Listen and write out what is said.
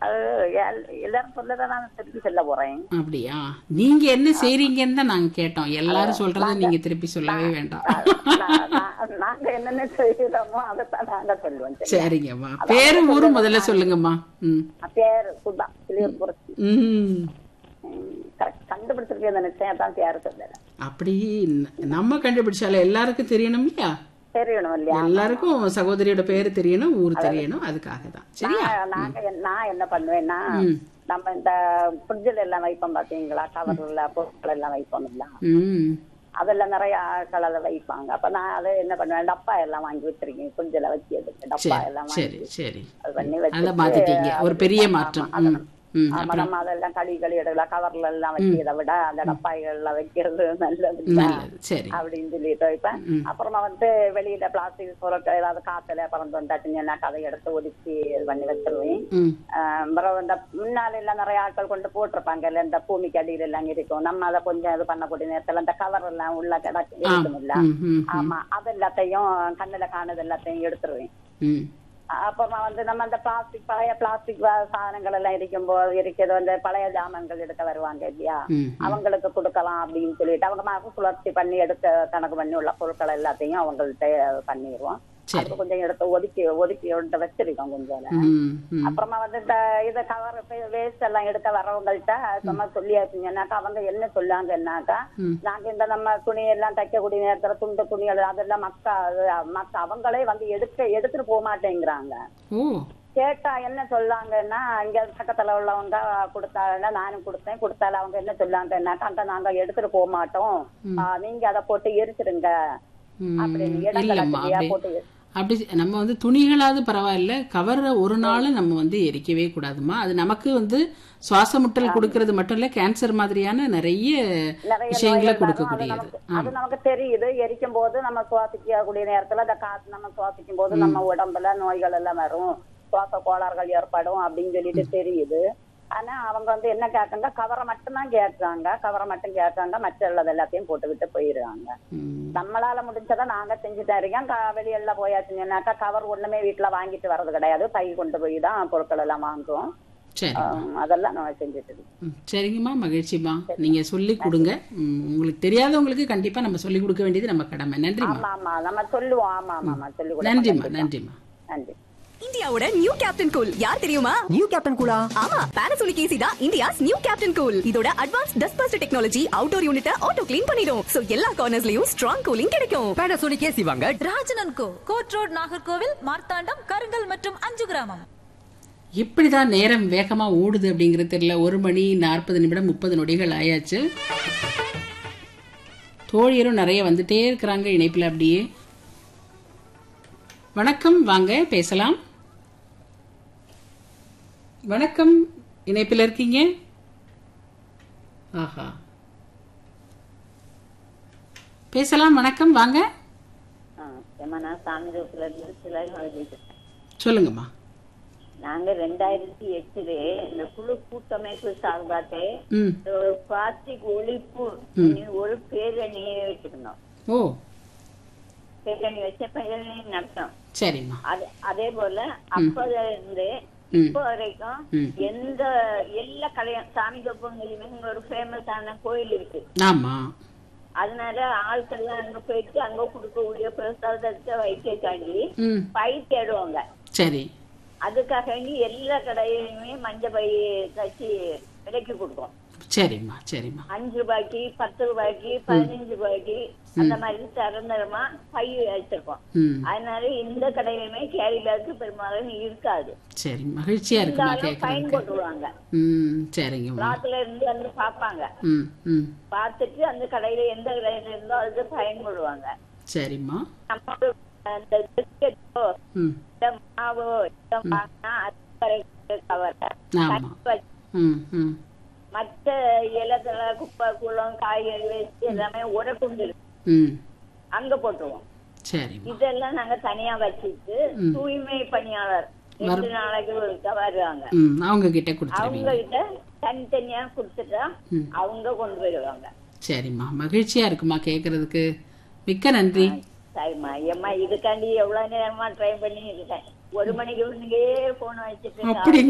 அது எல்- எல்லாரும் சொல்லதான் நான் திருப்பி சொல்ல போறேன் அப்படியா நீங்க என்ன செய்றீங்கன்னு தான் நாங்க கேட்டோம் எல்லாரும் சொல்றத நீங்க திருப்பி சொல்லவே வேண்டாம் நான்- நான்- நாங்க என்னென்ன செய்யறோமோ அதைத்தான் நாங்க சொல்லுவோம் சரி. சரிங்கம்மா பேரு ஊரு முதல்ல சொல்லுங்கம்மா ம் பேர் சுதா கிளியூர்புரத்தி ம் கரெக்ட் கண்டுபிடிச்சிருக்கேன் நினைச்சேன் அதான் பேர் சொல்லல அப்படி ந- நம்ம கண்டுபிடிச்சால எல்லாருக்கும் தெரியணும் இல்லையா தெரியணும் இல்லையா எல்லாருக்கும் சகோதரியோட பேரு தெரியணும் ஊர் தெரியணும் அதுக்காக தான் சரியா நான் நாங்க என்ன- நான் என்ன பண்ணுவேன்னா ம். நம்ம இந்த ஃப்ரிட்ஜில் எல்லாம் வைப்போம் பாத்தீங்களா கவர்ல பொருட்கள் எல்லாம் வைப்போம் இல்ல ம் அதெல்லாம் நிறைய கலர்ல வைப்பாங்க அப்ப நான் அதை என்ன பண்ணுவேன் டப்பா எல்லாம் வாங்கி வச்சிருக்கேன் ஃப்ரிட்ஜில் வச்சு எடுத்து டப்பா சரி எல்லாம் சரி வாங்கி சரி அது பண்ணி அதை வச்சு மாத்திட்டீங்க ஒரு பெரிய மாற்றம் ம் ம் ஆமா நம்ம அதெல்லாம் களி களி எடுக்கலாம் கவர்ல எல்லாம் வைக்கிறத விட அந்த டப்பாய்கள்ல வைக்கிறது நல்லது இல்ல? நல்லது சரி அப்படின்னு சொல்லிட்டு வைப்பேன் அப்புறமா வந்து வெளியில பிளாஸ்டிக் பொருட்கள் ஏதாவது காத்துல பறந்து வந்தாச்சுன்னா அதை எடுத்து ஒதுக்கி இது பண்ணி வச்சிருவேன் ம் ஆஹ் அப்புறம் இந்த முன்னால எல்லாம் நிறைய ஆட்கள் கொண்டு போட்டிருப்பாங்க இல்ல இந்த பூமிக்கு அடியில எல்லாம் இருக்கும் நம்ம அதை கொஞ்சம் இது பண்ணக்கூடிய நேரத்துல இந்த கவர் எல்லாம் உள்ள கிடக்கு இருக்கும் இல்ல ம் ம் ஆமா அது எல்லாத்தையும் கண்ணுல காணுது எல்லாத்தையும் எடுத்துருவேன் ம் அப்புறமா வந்து நம்ம அந்த பிளாஸ்டிக் பழைய பிளாஸ்டிக் சாதனங்கள் எல்லாம் இருக்கும்போது இருக்கிறது வந்து பழைய ஜாமான்கள் எடுக்க வருவாங்க இல்லையா ம் அவங்களுக்கு கொடுக்கலாம் அப்படின்னு சொல்லிட்டு அவங்க மறு சுழற்சி பண்ணி எடுக்க கணக்கு பண்ணி உள்ள பொருட்கள் எல்லாத்தையும் அவங்கள்ட்ட பண்ணிடுவோம் சரி அது கொஞ்சம் எடுத்து ஒதுக்கி ஒதுக்கி எடுத்து வச்சிருக்கோம் கொஞ்சம் ம் ம் அப்புறமா வந்து இந்த இதை கவர் வேஸ்ட் எல்லாம் எடுக்க வரவங்கள்ட்ட சும்மா சொல்லியாச்சுங்கன்னாக்கா அவங்க என்ன சொல்லாங்கன்னாக்கா ம். நாங்க இந்த நம்ம துணி எல்லாம் தைக்கக்கூடிய நேரத்துல துண்டு துணிகள் அதெல்லாம் மக்கா மக்க அவங்களே வந்து எடுக்க எடுத்துட்டு போக மாட்டேங்கிறாங்க ஓ கேட்டா என்ன சொல்லாங்கன்னா இங்க பக்கத்துல உள்ளவங்க கொடுத்தாங்க நானும் கொடுத்தேன் கொடுத்தால அவங்க என்ன சொல்லாங்கன்னாக்கா அந்த நாங்க எடுத்துட்டு போக மாட்டோம் ஆ, நீங்க அதை போட்டு எரிச்சிடுங்க ம், அப்படின்னு இடம் இல்லம்மா கிடக்குலையா, அப்படி போட்டு எரி- அப்படி நம்ம வந்து துணிகளாவது பரவாயில்ல கவர்ற ஒரு நாள் நம்ம வந்து எரிக்கவே கூடாதுமா அது நமக்கு வந்து சுவாச முட்டல் கொடுக்கறது மட்டும் இல்ல கேன்சர் மாதிரியான நிறைய நிறைய விஷயங்களை நோய்கள் வரும். அது கொடுக்கக்கூடியது நமக்கு அது நமக்கு தெரியுது எரிக்கும் போது நம்ம சுவாசிக்கக்கூடிய நேரத்துல அந்த காத்து நம்ம சுவாசிக்கும் போது நம்ம உடம்புல நோய்கள் எல்லாம் வரும் சுவாச கோளாறுகள் ஏற்படும் அப்படின்னு சொல்லிட்டு தெரியுது ஆனா அவங்க வந்து என்ன கேட்காங்க கவரை மட்டும்தான் கேட்காங்க கவரை மட்டும் கேட்காங்க மற்ற உள்ளது எல்லாத்தையும் போட்டுக்கிட்டு போயிடுறாங்க ம், நம்மளால முடிஞ்சதை நாங்க செஞ்சுட்டா இருக்கோம் க- வெளியெல்லாம் போயாச்சுன்னாக்கா கவர் ஒண்ணுமே வீட்டுல வாங்கிட்டு வர்றது கிடையாது பை கொண்டு போய் தான் பொருட்கள் எல்லாம் வாங்குவோம் சரி ஆஹ் அதெல்லாம் நம்ம செஞ்சுட்டு இருக்கோம் ம், சரிங்கம்மா மகிழ்ச்சிம்மா நீங்க சொல்லி கொடுங்க ம், உங்களுக்கு தெரியாதவங்களுக்கு கண்டிப்பா நம்ம சொல்லி கொடுக்க வேண்டியது நம்ம கடமை நன்றிம்மா ஆமா ஆமா நம்ம சொல்லுவோம் ஆமா ஆமா ஆமா சொல்லி கொடுப்போம். நன்றிம்மா நன்றிம்மா நன்றி இந்தியாவோட நியூ கேப்டன் கூல் யார் தெரியுமா நியூ கேப்டன் கூலா ஆமா பானாசோனிக் ஏசி தான் இந்தியாஸ் நியூ கேப்டன் கூல் இதோட advance dust bust technology outdoor யூனிட்ட ஆட்டோ க்ளீன் பண்ணிடும் சோ எல்லா கார்னர்ஸ்லயும் ஸ்ட்ராங் கூலிங் கிடைக்கும் பேனாசோனிக் ஏசி வாங்க Rajanan co court road Nagercoil Marthandam Karungal மற்றும் அஞ்சு கிராமம் இப்படிதான் நேரம் வேகமா ஓடுது அப்படிங்கிறது தெரியல ஒரு மணி நாற்பது நிமிடம் முப்பது நொடிகள் ஆயாச்சு தோழியரும் நிறைய வந்துட்டே இருக்கிறாங்க இணைப்புல அப்படியே வணக்கம் வாங்க பேசலாம் வணக்கம் இணைப்பில் இருக்கீங்க ஆஹா பேசலாம் வணக்கம் வாங்க ஏமா நான் சாமி தோப்புல இருந்து சிலர் எழுதிட்டேன் சொல்லுங்கம்மா நாங்க ரெண்டாயிரத்தி எட்டுல இந்த குழு கூட்டமைப்பு சார்பாட்டே ம் ஒரு பிளாஸ்டிக் ஒழிப்பு ஒரு பேரணியை வச்சிருந்தோம் ஓ பேரணி வச்ச பேரணி நடத்தோம் சரிம்மா அது அதே போல அப்போல இருந்து ம் இப்போ வரைக்கும் ம். எந்த எல்லா கலையும் சாமி தொப்பங்களையுமே இங்க ஒரு ஃபேமஸான கோயில் இருக்கு ஆமா அதனால ஆட்கள்லாம் அங்க போயிட்டு அங்க கொடுக்கக்கூடிய பிரசாதத்தை வைக்காண்டி ம் பை தேடுவாங்க சரி அதுக்காக வேண்டி எல்லா கடையிலுமே மஞ்சள் பை தச்சு விலைக்கு கொடுக்கும் சரிம்மா சரிம்மா அஞ்சு ரூபாய்க்கு பத்து ரூபாய்க்கு பதினஞ்சு ரூபாய்க்கு அந்த மாதிரி தரந்தரமா பை வச்சிருக்கோம் ம் அதனால இந்த கடையிலுமே கேரி பேக்கு பெரும்பாலும் இருக்காது சரி மகிழ்ச்சியா இருக்குமா இருந்தாலும் ஃபைன் கேட்கறதுக்கு போட்டுருவாங்க ம் சரிங்கம்மா பிளாட்ல இருந்து வந்து பார்ப்பாங்க ம் ம் பார்த்துட்டு அந்த கடையில எந்த கடையில இருந்தோ அதுக்கு ஃபைன் போடுவாங்க சரிம்மா நம்ம அந்த பிஸ்கெட்டோ ம் இந்த மாவோ இதை வாங்கினா அது வரைக்கும் கவலை ஆமா ம் ம் மற்ற இலத்தலை குப்பை குளம் காய்கறி வேஸ்ட் எல்லாமே உரக்குண்டு இருக்கு ம் அங்க போட்டுருவோம் சரிம்மா இதெல்லாம் நாங்க தனியா வச்சுட்டு தூய்மை பணியாளர் ரெண்டு நாளைக்கு ஒருக்கா வருவாங்க ம் அவங்க கிட்ட அவங்க கொடுத்துருவீங்க கிட்ட தனித்தனியா கொடுத்துட்டா ம். அவங்க கொண்டு போயிடுவாங்க சரிம்மா மகிழ்ச்சியா இருக்குமா கேட்கறதுக்கு மிக்க நன்றி சரிம்மா ஏம்மா இதுக்காண்டி எவ்வளவு நேரமா ட்ரை பண்ணி இருக்கேன் ஒரு மணிக்கு முன்னே போன் வச்சுட்டு அப்படி